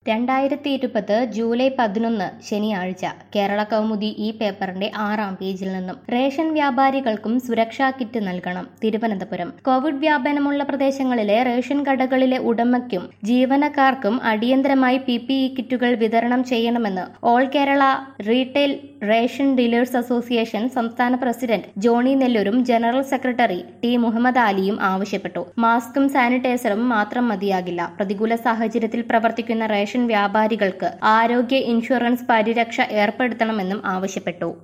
രണ്ടായിരത്തി ഇരുപത് ജൂലൈ പതിനൊന്ന് ശനിയാഴ്ച കേരള കൗമുദി ഈ പേപ്പറിന്റെ ആറാം പേജിൽ നിന്നും റേഷൻ വ്യാപാരികൾക്കും സുരക്ഷാ കിറ്റ് നൽകണം തിരുവനന്തപുരം കോവിഡ് വ്യാപനമുള്ള പ്രദേശങ്ങളിലെ റേഷൻ കടകളിലെ ഉടമയ്ക്കും ജീവനക്കാർക്കും അടിയന്തരമായി പി പി ഇ കിറ്റുകൾ വിതരണം ചെയ്യണമെന്ന് all Kerala retail ration dealers association സംസ്ഥാന പ്രസിഡന്റ് ജോണി നെല്ലൂരും ജനറൽ സെക്രട്ടറി ടി മുഹമ്മദ് അലിയും ആവശ്യപ്പെട്ടു മാസ്കും സാനിറ്റൈസറും മാത്രം മതിയാകില്ല പ്രതികൂല സാഹചര്യത്തിൽ പ്രവർത്തിക്കുന്ന റേഷൻ വ്യാപാരികൾക്ക് ആരോഗ്യ ഇൻഷുറൻസ് പരിരക്ഷ ഏർപ്പെടുത്തണമെന്നും ആവശ്യപ്പെട്ടു